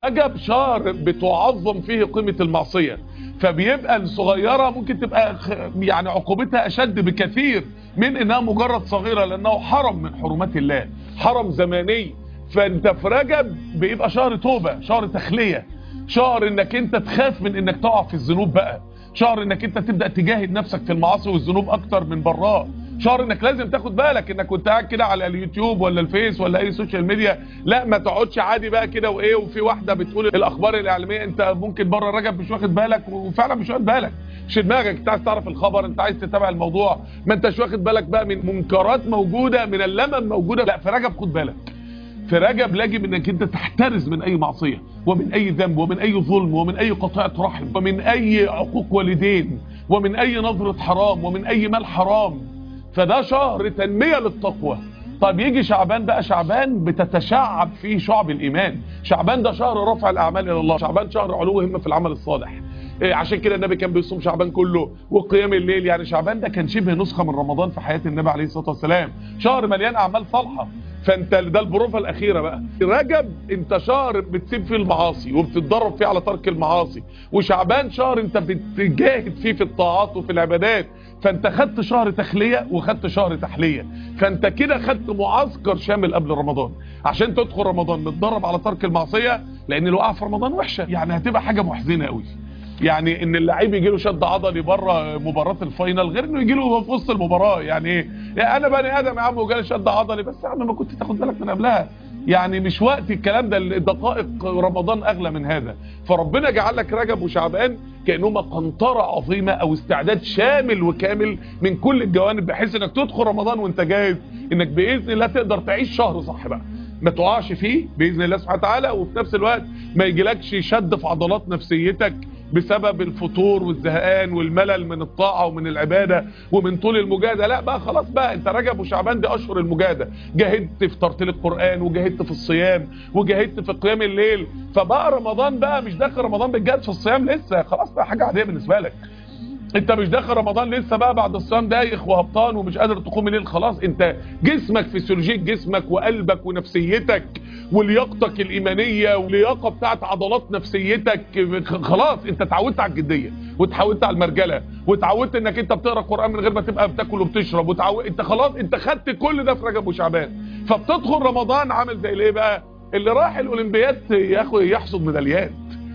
رجب شهر بتعظم فيه قيمة المعصية فبيبقى الصغيرة ممكن تبقى يعني عقوبتها أشد بكثير من إنها مجرد صغيرة لأنه حرم من حرمات الله حرم زماني فأنت في رجب بيبقى شهر توبة شهر تخلية شهر إنك أنت تخاف من إنك تقع في الذنوب بقى شهر إنك أنت تبدأ تجاهد نفسك في المعاصي والذنوب أكتر من براه شهر انك لازم تاخد بالك انك كنت قاعد كده على اليوتيوب ولا الفيس ولا اي سوشيال ميديا لا ما تقعدش عادي بقى كده وايه وفي واحده بتقول الاخبار الاعلاميه انت ممكن بره رجب مش واخد بالك وفعلا مش واخد بالك مش دماغك انت عايز تعرف الخبر انت عايز تتابع الموضوع ما انتش واخد بالك بقى من منكرات موجوده من اللمم موجوده لا في رجب خد بالك في رجب لاجب انك انت تحترز من اي معصية ومن اي ذنب ومن اي ظلم ومن اي قطيعة رحم ومن اي عقوق والدين ومن اي نظرة حرام ومن اي مال حرام فده شهر تنمية للتقوى طب يجي شعبان بقى شعبان بتتشعب فيه شعب الإيمان شعبان ده شهر رفع الأعمال إلى الله شعبان شهر علو همة في العمل الصالح إيه عشان كده النبي كان بيصوم شعبان كله وقيام الليل يعني شعبان ده كان شبه نسخة من رمضان في حياة النبي عليه الصلاة والسلام شهر مليان أعمال صالحة فانت ده البروفة الأخيرة بقى رجب انت شهر بتسيب فيه المعاصي وبتتدرب فيه على ترك المعاصي وشعبان شهر انت بتجاهد فيه في الطاعات وفي العبادات فانت خدت شهر تخلية وخدت شهر تحلية فانت كده خدت معسكر شامل قبل رمضان عشان تدخل رمضان متدرب على ترك المعصية لان الوقعة في رمضان وحشة يعني هتبقى حاجة محزنة قوي يعني ان اللعيب يجي له شد عضلي بره مباراه الفاينل غير انه يجي له في وسط المباراه يعني ايه يعني انا بني ادم يا عم وجالي شد عضلي بس يا عم ما كنت تاخد بالك من قبلها يعني مش وقت الكلام ده دقائق رمضان اغلى من هذا فربنا جعل لك رجب وشعبان كانهما قنطره عظيمه او استعداد شامل وكامل من كل الجوانب بحيث انك تدخل رمضان وانت جاهز انك باذن الله تقدر تعيش شهر صح بقى ما تقعش فيه باذن الله سبحانه وتعالى وفي نفس الوقت ما يجيلكش شد في عضلات نفسيتك بسبب الفتور والزهقان والملل من الطاعة ومن العبادة ومن طول المجاهدة لا بقى خلاص بقى انت رجب وشعبان دي اشهر المجاهدة جاهدت في ترتيل القرآن وجاهدت في الصيام وجاهدت في قيام الليل فبقى رمضان بقى مش داخل رمضان بتجاهد في الصيام لسه خلاص بقى حاجة عادية بالنسبة لك انت مش داخل رمضان لسه بقى بعد الصيام دايخ وهبطان ومش قادر تقوم الليل خلاص انت جسمك فسيولوجيك جسمك وقلبك ونفسيتك ولياقتك الايمانيه واللياقه بتاعت عضلات نفسيتك خلاص انت اتعودت على الجديه واتعودت على المرجله واتعودت انك انت بتقرا قران من غير ما تبقى بتاكل وبتشرب وتعود انت خلاص انت خدت كل ده في رجب وشعبان فبتدخل رمضان عامل زي الايه بقى اللي راح الاولمبياد ياخد يحصد ميداليات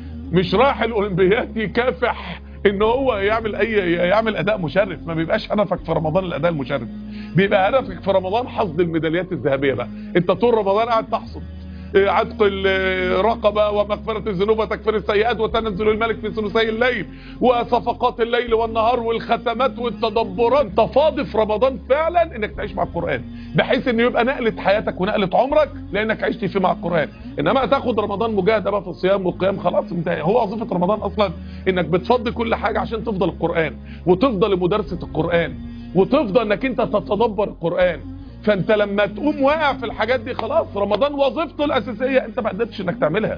مش راح الاولمبياد يكافح ان هو يعمل اي يعمل اداء مشرف ما بيبقاش هدفك في رمضان الاداء المشرف بيبقى هدفك في رمضان حصد الميداليات الذهبيه بقى انت طول رمضان قاعد تحصد عتق الرقبة ومغفرة الذنوب وتكفير السيئات وتنزل الملك في ثلثي الليل وصفقات الليل والنهار والختمات والتدبرات تفاضي في رمضان فعلا انك تعيش مع القرآن بحيث انه يبقى نقلة حياتك ونقلة عمرك لانك عشت فيه مع القرآن انما تاخد رمضان مجاهدة بقى في الصيام والقيام خلاص انت هو وظيفة رمضان اصلا انك بتفضي كل حاجة عشان تفضل القرآن وتفضل مدرسة القرآن وتفضل انك انت تتدبر القرآن فانت لما تقوم واقع في الحاجات دي خلاص رمضان وظيفته الاساسيه انت ما قدرتش انك تعملها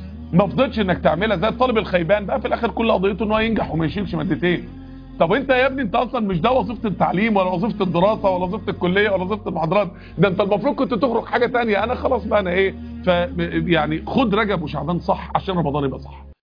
ما فضلتش انك تعملها زي الطالب الخيبان بقى في الاخر كل قضيته ان هو ينجح وما يشيلش مادتين طب انت يا ابني انت اصلا مش ده وظيفه التعليم ولا وظيفه الدراسه ولا وظيفه الكليه ولا وظيفه المحاضرات ده انت المفروض كنت تخرج حاجه تانية انا خلاص بقى انا ايه ف يعني خد رجب وشعبان صح عشان رمضان يبقى صح